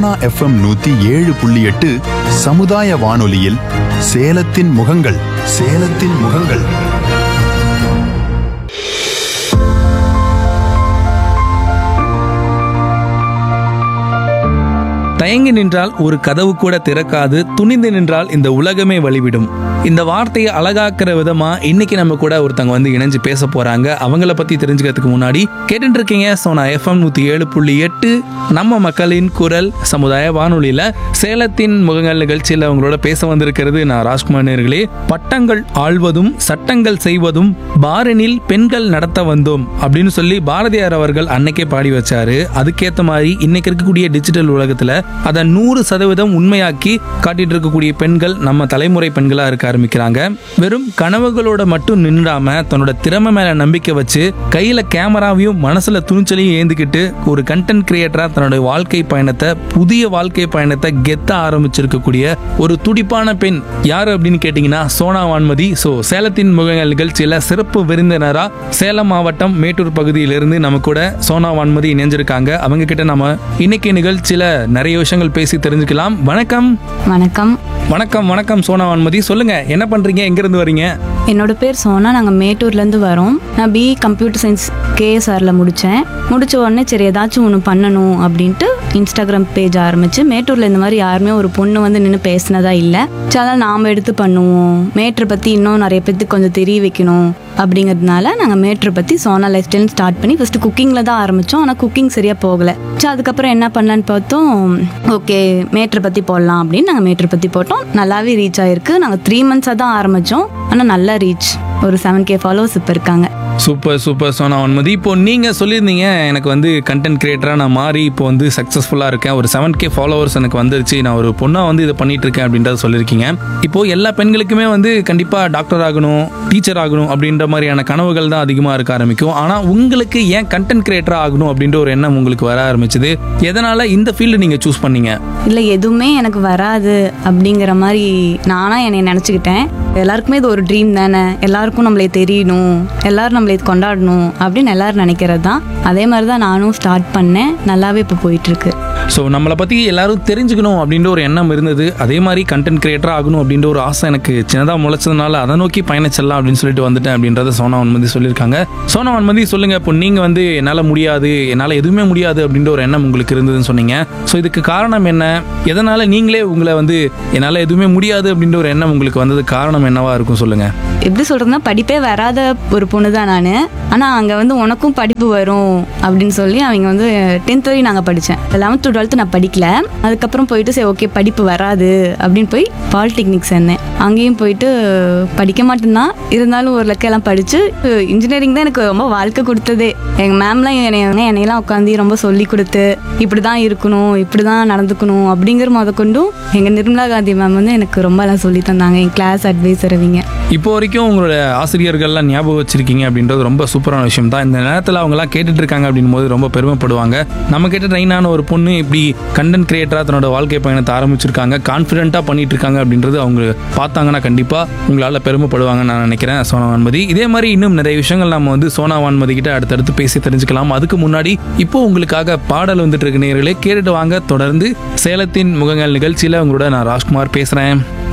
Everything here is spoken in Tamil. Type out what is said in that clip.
சோனா எஃப்எம் நூத்தி ஏழு புள்ளி எட்டு சமுதாய வானொலியில் சேலத்தின் முகங்கள் சேலத்தின் முகங்கள் தயங்கி நின்றால் ஒரு கதவு கூட திறக்காது துணிந்து நின்றால் இந்த உலகமே வழிவிடும் இந்த வார்த்தையை அழகாக்குற விதமா இன்னைக்கு நம்ம கூட ஒருத்தவங்க வந்து இணைஞ்சு பேச போறாங்க அவங்கள பத்தி தெரிஞ்சுக்கிறதுக்கு முன்னாடி கேட்டுட்டு இருக்கீங்க சோனா எஃப்எம் நூத்தி ஏழு புள்ளி எட்டு நம்ம மக்களின் குரல் சமுதாய வானொலியில சேலத்தின் முகங்கள் நிகழ்ச்சியில் அவங்களோட பேச வந்திருக்கிறது நான் ராஜ்குமார் நேர்களே பட்டங்கள் ஆள்வதும் சட்டங்கள் செய்வதும் பாரனில் பெண்கள் நடத்த வந்தோம் அப்படின்னு சொல்லி பாரதியார் அவர்கள் அன்னைக்கே பாடி வச்சாரு அதுக்கேத்த மாதிரி இன்னைக்கு இருக்கக்கூடிய டிஜிட்டல் உலகத்துல அதை நூறு சதவீதம் உண்மையாக்கி காட்டிட்டு இருக்கக்கூடிய பெண்கள் நம்ம தலைமுறை பெண்களா இருக்க ஆரம்பிக்கிறாங்க வெறும் கனவுகளோட மட்டும் நின்றாம தன்னோட திறமை மேல நம்பிக்கை வச்சு கையில கேமராவையும் மனசுல துணிச்சலையும் ஏந்திக்கிட்டு ஒரு கண்டென்ட் கிரியேட்டரா தன்னோட வாழ்க்கை பயணத்தை புதிய வாழ்க்கை பயணத்தை கெத்த ஆரம்பிச்சிருக்கக்கூடிய ஒரு துடிப்பான பெண் யாரு அப்படின்னு கேட்டீங்கன்னா சோனா வான்மதி சோ சேலத்தின் முகங்கள் நிகழ்ச்சியில சிறப்பு விருந்தினரா சேலம் மாவட்டம் மேட்டூர் பகுதியிலிருந்து நம்ம கூட சோனா வான்மதி இணைஞ்சிருக்காங்க அவங்க கிட்ட நம்ம இன்னைக்கு நிகழ்ச்சியில நிறைய விஷயங்கள் பேசி தெரிஞ்சுக்கலாம் வணக்கம் வணக்கம் வணக்கம் வணக்கம் சோனா வான்மதி சொல்லுங்க என்ன பண்றீங்க எங்க இருந்து வரீங்க என்னோட பேர் சோனா நாங்கள் மேட்டூர்லேருந்து வரோம் நான் பிஇ கம்ப்யூட்டர் சயின்ஸ் கேஎஸ்ஆரில் முடித்தேன் முடிச்ச உடனே சரி ஏதாச்சும் ஒன்று பண்ணணும் அப்படின்ட்டு இன்ஸ்டாகிராம் பேஜ் ஆரம்பிச்சு மேட்டூரில் இந்த மாதிரி யாருமே ஒரு பொண்ணு வந்து நின்று பேசினதா இல்லை சரி அதான் நாம் எடுத்து பண்ணுவோம் மேட்ரை பற்றி இன்னும் நிறைய பேர்த்துக்கு கொஞ்சம் தெரிய வைக்கணும் அப்படிங்கிறதுனால நாங்கள் மேட்ரை பற்றி சோனா லைஃப் ஸ்டைல் ஸ்டார்ட் பண்ணி ஃபஸ்ட்டு குக்கிங்கில் தான் ஆரம்பித்தோம் ஆனால் குக்கிங் சரியாக போகலை சரி அதுக்கப்புறம் என்ன பண்ணலான்னு பார்த்தோம் ஓகே மேட்ரை பற்றி போடலாம் அப்படின்னு நாங்கள் மேட்ரை பற்றி போட்டோம் நல்லாவே ரீச் ஆயிருக்கு நாங்கள் த்ரீ மந்த்ஸாக தான் ஆரம்பித்தோம் ஆனால் நல்ல ரீச் ஒரு செவன் கே ஃபாலோவர்ஸ் இப்போ இருக்காங்க சூப்பர் சூப்பர் சோனா வான்மதி இப்போ நீங்க சொல்லியிருந்தீங்க எனக்கு வந்து கண்டென்ட் கிரியேட்டரா நான் மாறி இப்போ வந்து சக்சஸ்ஃபுல்லா இருக்கேன் ஒரு செவன் கே ஃபாலோவர்ஸ் எனக்கு வந்துருச்சு நான் ஒரு பொண்ணா வந்து இதை பண்ணிட்டு இருக்கேன் அப்படின்றத சொல்லியிருக்கீங்க இப்போ எல்லா பெண்களுக்குமே வந்து கண்டிப்பா டாக்டர் ஆகணும் டீச்சர் ஆகணும் அப்படின்ற மாதிரியான கனவுகள் தான் அதிகமா இருக்க ஆரம்பிக்கும் ஆனா உங்களுக்கு ஏன் கண்டென்ட் கிரியேட்டரா ஆகணும் அப்படின்ற ஒரு எண்ணம் உங்களுக்கு வர ஆரம்பிச்சது எதனால இந்த ஃபீல்டு நீங்க சூஸ் பண்ணீங்க இல்லை எதுவுமே எனக்கு வராது அப்படிங்கிற மாதிரி நானா என்னை நினச்சிக்கிட்டேன் எல்லாருக்குமே இது ஒரு ட்ரீம் தானே எல்லாருக்கும் நம்மளை தெரியணும் எல்லாரும் நம்மளை கொண்டாடணும் அப்படின்னு எல்லாரும் நினைக்கிறது தான் அதே மாதிரி தான் நானும் ஸ்டார்ட் பண்ணேன் நல்லாவே இப்போ போயிட்டுருக்கு ஸோ நம்மளை பற்றி எல்லாரும் தெரிஞ்சுக்கணும் அப்படின்ற ஒரு எண்ணம் இருந்தது அதே மாதிரி கண்டென்ட் கிரியேட்டராக ஆகணும் அப்படின்ற ஒரு ஆசை எனக்கு சின்னதாக முளைச்சதுனால அதை நோக்கி பயணிச்சிடலாம் அப்படின்னு சொல்லிட்டு வந்துட்டேன் அப்படின்றத சோனா வன்மதி சொல்லியிருக்காங்க சோனா வன்மதி சொல்லுங்கள் இப்போ நீங்கள் வந்து என்னால் முடியாது என்னால் எதுவுமே முடியாது அப்படின்ற ஒரு எண்ணம் உங்களுக்கு இருந்ததுன்னு சொன்னீங்க ஸோ இதுக்கு காரணம் என்ன எதனால் நீங்களே உங்களை வந்து என்னால் எதுவுமே முடியாது அப்படின்ற ஒரு எண்ணம் உங்களுக்கு வந்தது காரணம் என்னவா இருக்கும் சொல்லுங்கள் எப்படி சொல்றதுன்னா படிப்பே வராத ஒரு பொண்ணு தான் நான் ஆனால் அங்கே வந்து உனக்கும் படிப்பு வரும் அப்படின்னு சொல்லி அவங்க வந்து டென்த் வரையும் நாங்கள் படித்தேன் லெவன்த்து டுவெல்த்து நான் படிக்கல அதுக்கப்புறம் போயிட்டு சரி ஓகே படிப்பு வராது அப்படின்னு போய் பாலிடெக்னிக் சேர்ந்தேன் அங்கேயும் போயிட்டு படிக்க மாட்டேன்தான் இருந்தாலும் ஒரு லெக்கெல்லாம் படித்து இன்ஜினியரிங் தான் எனக்கு ரொம்ப வாழ்க்கை கொடுத்ததே எங்கள் மேம்லாம் என்னை என்னையெல்லாம் உட்காந்து ரொம்ப சொல்லி கொடுத்து இப்படி தான் இருக்கணும் இப்படி தான் நடந்துக்கணும் அப்படிங்கிற முத கொண்டும் எங்கள் நிர்மலா காந்தி மேம் வந்து எனக்கு ரொம்ப எல்லாம் சொல்லி தந்தாங்க என் கிளாஸ் அட்வைசர் அவங்க இப்போ வரைக்கும் உங்களோட ஆசிரியர்கள்லாம் ஞாபகம் வச்சிருக்கீங்க அப்படின்றது ரொம்ப சூப்பரான விஷயம் தான் இந்த நேரத்தில் அவங்கலாம் கேட்டுட்டு இருக்காங்க அப்படின் போது ரொம்ப பெருமைப்படுவாங்க நம்ம கிட்ட ட்ரெயினான ஒரு பொண்ணு இப்படி கண்டென்ட் கிரியேட்டராக தன்னோட வாழ்க்கை பயணத்தை ஆரம்பிச்சிருக்காங்க கான்ஃபிடென்ட்டாக பண்ணிட்டு இருக்காங்க அப்படின்றது அவங்க பார்த்தாங்கன்னா கண்டிப்பாக உங்களால் பெருமைப்படுவாங்கன்னு நான் நினைக்கிறேன் சோனா வான்மதி இதே மாதிரி இன்னும் நிறைய விஷயங்கள் நம்ம வந்து சோனா வான்மதி கிட்ட அடுத்தடுத்து பேசி தெரிஞ்சுக்கலாம் அதுக்கு முன்னாடி இப்போ உங்களுக்காக பாடல் வந்துட்டு இருக்க நேயர்களே கேட்டுட்டு வாங்க தொடர்ந்து சேலத்தின் முகங்கள் நிகழ்ச்சியில் உங்களோட நான் ராஜ்குமார் பேசுகிறேன்